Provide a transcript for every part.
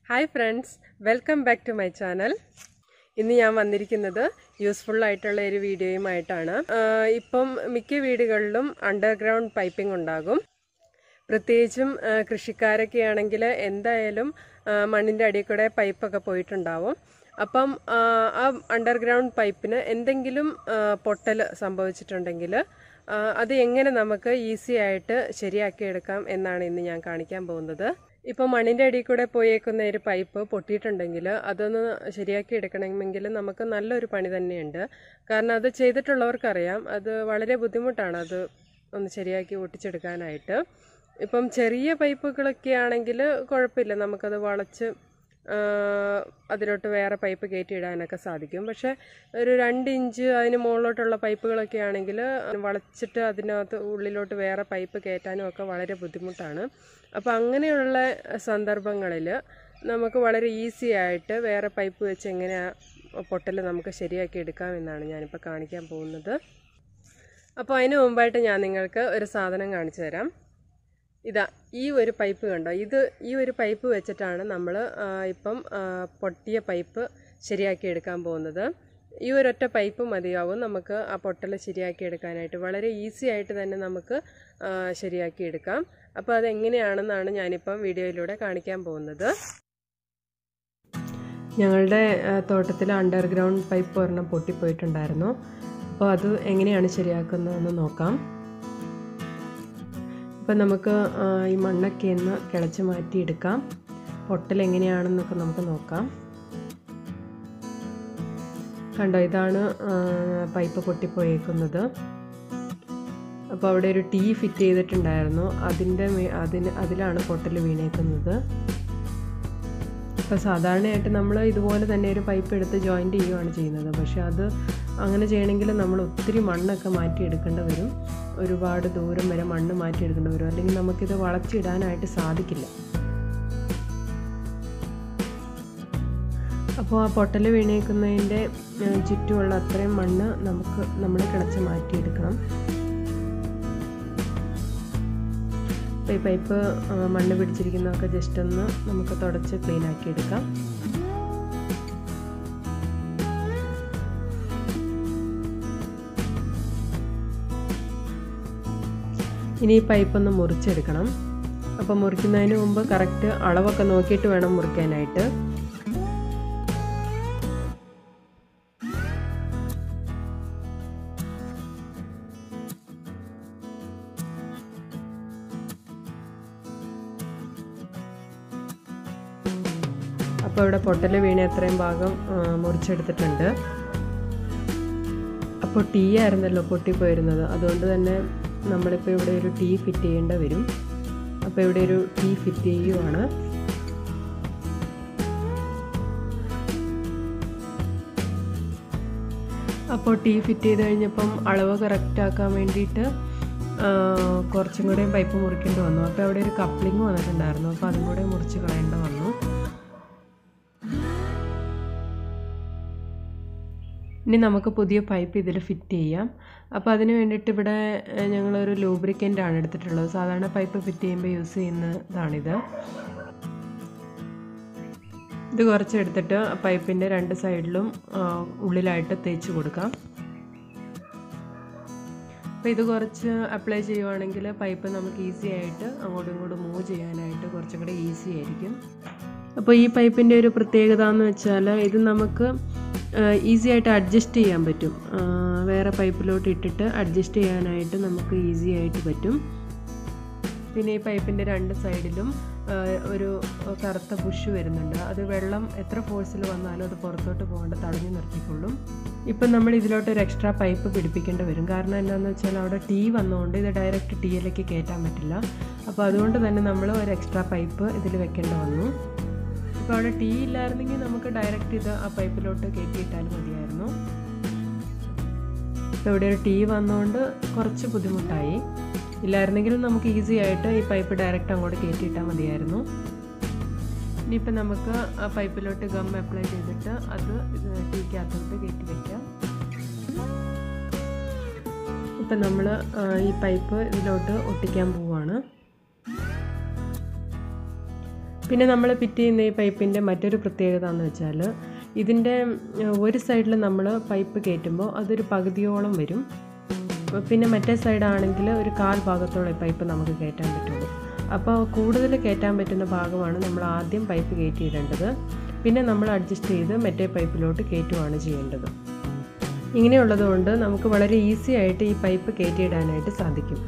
hi friends welcome back to my channel ഇന്ന് ഞാൻ വന്നിരിക്കുന്നത് യൂസ്ഫുൾ ആയിട്ടുള്ള ഒരു വീഡിയോയുമായിട്ടാണ് ആഹ് ഇപ്പം മിക്ക വീടുകളിലും അണ്ടർഗ്രൗണ്ട് പൈപ്പിംഗ് ഉണ്ടാകും പ്രത്യേകിച്ചും ആഹ് കൃഷിക്കാരൊക്കെ ആണെങ്കിൽ എന്തായാലും ആഹ് മണ്ണിൻ്റെ അടിയിൽ കൂടെ പൈപ്പൊക്കെ പോയിട്ടുണ്ടാവും അപ്പം ആഹ് ആ അണ്ടർഗ്രൗണ്ട് പൈപ്പിന് എന്തെങ്കിലും പൊട്ടൽ സംഭവിച്ചിട്ടുണ്ടെങ്കിൽ ആഹ് അത് എങ്ങനെ നമുക്ക് ഈസി ആയിട്ട് ശരിയാക്കിയെടുക്കാം എന്നാണ് ഇന്ന് ഞാൻ കാണിക്കാൻ പോകുന്നത് ഇപ്പോൾ മണ്ണിൻ്റെ അടിയിൽ കൂടെ പോയേക്കുന്ന ഒരു പൈപ്പ് പൊട്ടിയിട്ടുണ്ടെങ്കിൽ അതൊന്ന് ശരിയാക്കി എടുക്കണമെങ്കിൽ നമുക്ക് നല്ലൊരു പണി തന്നെയുണ്ട് കാരണം അത് ചെയ്തിട്ടുള്ളവർക്കറിയാം അത് വളരെ ബുദ്ധിമുട്ടാണ് അത് ഒന്ന് ശരിയാക്കി ഒട്ടിച്ചെടുക്കാനായിട്ട് ഇപ്പം ചെറിയ പൈപ്പുകളൊക്കെ ആണെങ്കിൽ കുഴപ്പമില്ല നമുക്കത് വളച്ച് ആ, അതിലോട്ട് വേറെ പൈപ്പ് കയറ്റിയിടാനൊക്കെ സാധിക്കും പക്ഷേ ഒരു രണ്ട് ഇഞ്ച് അതിന് മുകളിലോട്ടുള്ള പൈപ്പുകളൊക്കെ ആണെങ്കിൽ വളച്ചിട്ട് അതിനകത്ത് ഉള്ളിലോട്ട് വേറെ പൈപ്പ് കയറ്റാനും ഒക്കെ വളരെ ബുദ്ധിമുട്ടാണ് അപ്പോൾ അങ്ങനെയുള്ള സന്ദർഭങ്ങളിൽ നമുക്ക് വളരെ ഈസി ആയിട്ട് വേറെ പൈപ്പ് വെച്ച് എങ്ങനെ ആ പൊട്ടൽ നമുക്ക് ശരിയാക്കി എടുക്കാമെന്നാണ് ഞാനിപ്പോൾ കാണിക്കാൻ പോകുന്നത് അപ്പോൾ അതിന് മുമ്പായിട്ട് ഞാൻ നിങ്ങൾക്ക് ഒരു സാധനം കാണിച്ചു തരാം ഇതാ ഈ ഒരു പൈപ്പ് കണ്ടോ ഇത് ഈ ഒരു പൈപ്പ് വെച്ചിട്ടാണ് നമ്മൾ ഇപ്പം ആ, പൊട്ടിയ പൈപ്പ് ശരിയാക്കി എടുക്കാൻ പോകുന്നത് ഈ ഒരൊറ്റ പൈപ്പ് മതിയാവും നമുക്ക് ആ പൊട്ടൽ ശരിയാക്കി എടുക്കാനായിട്ട് വളരെ ഈസി ആയിട്ട് തന്നെ നമുക്ക് ആ, ശരിയാക്കി എടുക്കാം അപ്പോൾ അതെങ്ങനെയാണെന്നാണ് ഞാനിപ്പം വീഡിയോയിലൂടെ കാണിക്കാൻ പോകുന്നത് ഞങ്ങളുടെ തോട്ടത്തിൽ അണ്ടർഗ്രൗണ്ട് പൈപ്പ് ഒരെണ്ണം പൊട്ടിപ്പോയിട്ടുണ്ടായിരുന്നു അപ്പോൾ അത് എങ്ങനെയാണ് ശരിയാക്കുന്നതെന്ന് നോക്കാം ഇപ്പം നമുക്ക് ആ, ഈ മണ്ണൊക്കെ ഒന്ന് കിളച്ച് മാറ്റിയെടുക്കാം പൊട്ടൽ എങ്ങനെയാണെന്നൊക്കെ നമുക്ക് നോക്കാം കണ്ടോ ഇതാണ് ആ, പൈപ്പ് പൊട്ടിപ്പോയേക്കുന്നത് അപ്പോൾ അവിടെ ഒരു ടീ ഫിറ്റ് ചെയ്തിട്ടുണ്ടായിരുന്നു അതിൻ്റെ മേ- അതിന് അതിലാണ് പൊട്ടൽ വീണേക്കുന്നത് ഇപ്പോൾ സാധാരണയായിട്ട് നമ്മൾ ഇതുപോലെ തന്നെ ഒരു പൈപ്പ് എടുത്ത് ജോയിൻറ്റ് ചെയ്യുകയാണ് ചെയ്യുന്നത് പക്ഷേ അത് അങ്ങനെ ചെയ്യണമെങ്കിൽ നമ്മൾ ഒത്തിരി മണ്ണൊക്കെ മാറ്റിയെടുക്കേണ്ടി വരും ഒരുപാട് ദൂരം വരെ മണ്ണ് മാറ്റിയെടുക്കേണ്ടി വരും അല്ലെങ്കിൽ നമുക്കിത് വളച്ചിടാനായിട്ട് സാധിക്കില്ല അപ്പോൾ ആ പൊട്ടൽ വീണേക്കുന്നതിൻ്റെ ഏഹ്, ചുറ്റുമുള്ള അത്രയും മണ്ണ് നമുക്ക് നമ്മൾ കിളച്ച് മാറ്റിയെടുക്കണം അപ്പോൾ ഈ പൈപ്പ് ആ, മണ്ണ് പിടിച്ചിരിക്കുന്നതൊക്കെ ജസ്റ്റ് ഒന്ന് നമുക്ക് തുടച്ച് ക്ലീൻ ആക്കി എടുക്കാം ഇനി ഈ പൈപ്പ് ഒന്ന് മുറിച്ചെടുക്കണം അപ്പോൾ മുറിക്കുന്നതിന് മുമ്പ് കറക്റ്റ് അളവൊക്കെ നോക്കിയിട്ട് വേണം മുറിക്കാനായിട്ട് അപ്പോൾ ഇവിടെ പൊട്ടൽ വീണ എത്രയും ഭാഗം ആ, മുറിച്ചെടുത്തിട്ടുണ്ട് അപ്പോൾ ടീ ആയിരുന്നല്ലോ പൊട്ടിപ്പോയിരുന്നത് അതുകൊണ്ട് തന്നെ നമ്മളിപ്പോൾ ഇവിടെ ഒരു ടീ ഫിറ്റ് ചെയ്യേണ്ട വരും അപ്പോൾ ഇവിടെ ഒരു ടീ ഫിറ്റ് ചെയ്യുവാണ് അപ്പോൾ ടീ ഫിറ്റ് ചെയ്ത് കഴിഞ്ഞപ്പം അളവ് കറക്റ്റ് ആക്കാൻ വേണ്ടിയിട്ട് ആ, കുറച്ചും കൂടെ പൈപ്പ് മുറിക്കേണ്ടി വന്നു അപ്പോൾ അവിടെ ഒരു കപ്ലിങ് വന്നിട്ടുണ്ടായിരുന്നു അപ്പോൾ അതും കൂടെ മുറിച്ച് കളയേണ്ട വന്നു ഇനി നമുക്ക് പുതിയ പൈപ്പ് ഇതിൽ ഫിറ്റ് ചെയ്യാം അപ്പോൾ അതിന് വേണ്ടിയിട്ട് ഇവിടെ ഏഹ്, ഞങ്ങളൊരു ലൂബ്രിക്കൻ്റ് ആണ് എടുത്തിട്ടുള്ളത് സാധാരണ പൈപ്പ് ഫിറ്റ് ചെയ്യുമ്പോൾ യൂസ് ചെയ്യുന്നതാണിത് ഇത് കുറച്ച് എടുത്തിട്ട് പൈപ്പിൻ്റെ രണ്ട് സൈഡിലും ആ, ഉള്ളിലായിട്ട് തേച്ച് കൊടുക്കാം അപ്പോൾ ഇത് കുറച്ച് അപ്ലൈ ചെയ്യുവാണെങ്കിൽ പൈപ്പ് നമുക്ക് ഈസി ആയിട്ട് അങ്ങോട്ടും ഇങ്ങോട്ടും മൂവ് ചെയ്യാനായിട്ട് കുറച്ചും കൂടെ ഈസി ആയിരിക്കും അപ്പോൾ ഈ പൈപ്പിൻ്റെ ഒരു പ്രത്യേകത എന്ന് വെച്ചാൽ ഇത് നമുക്ക് ഈസി ആയിട്ട് അഡ്ജസ്റ്റ് ചെയ്യാൻ പറ്റും ആ, വേറെ പൈപ്പിലോട്ട് ഇട്ടിട്ട് അഡ്ജസ്റ്റ് ചെയ്യാനായിട്ട് നമുക്ക് ഈസി ആയിട്ട് പറ്റും പിന്നെ ഈ പൈപ്പിൻ്റെ രണ്ട് സൈഡിലും ആ, ഒരു കറുത്ത പുഷ് വരുന്നുണ്ട് അത് വെള്ളം എത്ര ഫോഴ്സിൽ വന്നാലും അത് പുറത്തോട്ട് പോകാണ്ട് തടഞ്ഞു നിർത്തിക്കൊള്ളും ഇപ്പം നമ്മൾ ഇതിലോട്ട് ഒരു എക്സ്ട്രാ പൈപ്പ് പിടിപ്പിക്കേണ്ടി വരും കാരണം എന്താണെന്ന് വെച്ചാൽ അവിടെ ടീ വന്നുകൊണ്ട് ഇത് ഡയറക്റ്റ് ടീയിലേക്ക് കയറ്റാൻ പറ്റില്ല അപ്പോൾ അതുകൊണ്ട് തന്നെ നമ്മൾ ഒരു എക്സ്ട്രാ പൈപ്പ് ഇതിൽ വെക്കേണ്ടി വന്നു ഇപ്പോൾ അവിടെ ടീ ഇല്ലായിരുന്നെങ്കിൽ നമുക്ക് ഡയറക്റ്റ് ഇത് ആ പൈപ്പിലോട്ട് കയറ്റിയിട്ടാലും മതിയായിരുന്നു ഇപ്പോൾ ഇവിടെ ഒരു ടീ വന്നുകൊണ്ട് കുറച്ച് ബുദ്ധിമുട്ടായി ഇല്ലായിരുന്നെങ്കിലും നമുക്ക് ഈസി ആയിട്ട് ഈ പൈപ്പ് ഡയറക്റ്റ് അങ്ങോട്ട് കയറ്റിയിട്ടാൽ മതിയായിരുന്നു ഇനിയിപ്പോൾ നമുക്ക് ആ പൈപ്പിലോട്ട് ഗം അപ്ലൈ ചെയ്തിട്ട് അത് ഇത് ടീക്കകത്തോട്ട് കയറ്റി വയ്ക്കാം ഇപ്പം നമ്മൾ ഈ പൈപ്പ് ഇതിലോട്ട് ഒട്ടിക്കാൻ പോവുകയാണ് പിന്നെ നമ്മൾ ഫിറ്റ് ചെയ്യുന്ന ഈ പൈപ്പിൻ്റെ മറ്റൊരു പ്രത്യേകത എന്ന് വെച്ചാൽ ഇതിൻ്റെ ഒരു സൈഡിൽ നമ്മൾ പൈപ്പ് കയറ്റുമ്പോൾ അതൊരു പകുതിയോളം വരും പിന്നെ മറ്റേ സൈഡാണെങ്കിൽ ഒരു കാൽ ഭാഗത്തോളം ഈ പൈപ്പ് നമുക്ക് കയറ്റാൻ പറ്റുള്ളൂ അപ്പോൾ കൂടുതൽ കയറ്റാൻ പറ്റുന്ന ഭാഗമാണ് നമ്മൾ ആദ്യം പൈപ്പ് കയറ്റിയിടേണ്ടത് പിന്നെ നമ്മൾ അഡ്ജസ്റ്റ് ചെയ്ത് മറ്റേ പൈപ്പിലോട്ട് കയറ്റുകയാണ് ചെയ്യേണ്ടത് ഇങ്ങനെയുള്ളത് കൊണ്ട് നമുക്ക് വളരെ ഈസി ആയിട്ട് ഈ പൈപ്പ് കയറ്റിയിടാനായിട്ട് സാധിക്കും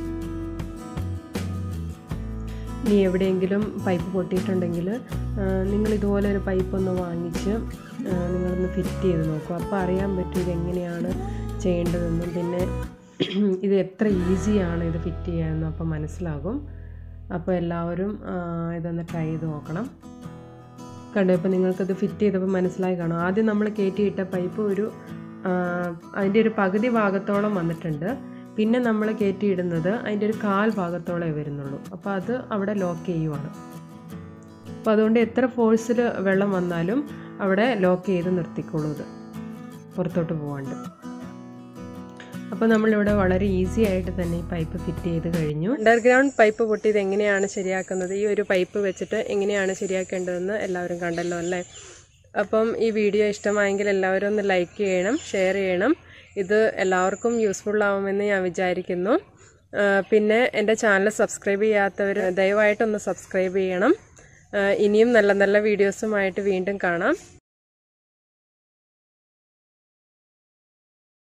ഇനി എവിടെയെങ്കിലും പൈപ്പ് പൊട്ടിയിട്ടുണ്ടെങ്കിൽ നിങ്ങൾ ഇതുപോലെ ഒരു പൈപ്പ് ഒന്ന് വാങ്ങിച്ച് നിങ്ങളൊന്ന് ഫിറ്റ് ചെയ്ത് നോക്കും അപ്പോൾ അറിയാൻ പറ്റും ഇതെങ്ങനെയാണ് ചെയ്യേണ്ടതെന്നും പിന്നെ ഇത് എത്ര ഈസിയാണ് ഇത് ഫിറ്റ് ചെയ്യാമെന്നും അപ്പോൾ മനസ്സിലാകും അപ്പോൾ എല്ലാവരും ഇതൊന്ന് ട്രൈ ചെയ്ത് നോക്കണം കണ്ടോ ഇപ്പോൾ നിങ്ങൾക്കത് ഫിറ്റ് ചെയ്തപ്പോൾ മനസ്സിലായി കാണും ആദ്യം നമ്മൾ കയറ്റിയിട്ട പൈപ്പ് ഒരു അതിൻ്റെ ഒരു പകുതി ഭാഗത്തോളം വന്നിട്ടുണ്ട് പിന്നെ നമ്മൾ കയറ്റിയിടുന്നത് അതിൻ്റെ ഒരു കാൽ ഭാഗത്തോളേ വരുന്നുള്ളൂ അപ്പോൾ അത് അവിടെ ലോക്ക് ചെയ്യുവാണ് അപ്പോൾ അതുകൊണ്ട് എത്ര ഫോഴ്സിൽ വെള്ളം വന്നാലും അവിടെ ലോക്ക് ചെയ്ത് നിർത്തിക്കോളൂ ഇത് പുറത്തോട്ട് പോകാണ്ട് അപ്പോൾ നമ്മളിവിടെ വളരെ ഈസി ആയിട്ട് തന്നെ ഈ പൈപ്പ് ഫിറ്റ് ചെയ്ത് കഴിഞ്ഞു അണ്ടർഗ്രൗണ്ട് പൈപ്പ് പൊട്ടിയത് എങ്ങനെയാണ് ശരിയാക്കുന്നത് ഈ ഒരു പൈപ്പ് വെച്ചിട്ട് എങ്ങനെയാണ് ശരിയാക്കേണ്ടതെന്ന് എല്ലാവരും കണ്ടല്ലോ അല്ലേ അപ്പം ഈ വീഡിയോ ഇഷ്ടമായെങ്കിൽ എല്ലാവരും ഒന്ന് ലൈക്ക് ചെയ്യണം ഷെയർ ചെയ്യണം ഇത് എല്ലാവർക്കും യൂസ്ഫുൾ ആവുമെന്ന് ഞാൻ വിചാരിക്കുന്നു പിന്നെ എൻ്റെ ചാനൽ സബ്സ്ക്രൈബ് ചെയ്യാത്തവർ ദയവായിട്ടൊന്ന് സബ്സ്ക്രൈബ് ചെയ്യണം ഇനിയും നല്ല നല്ല വീഡിയോസുമായിട്ട് വീണ്ടും കാണാം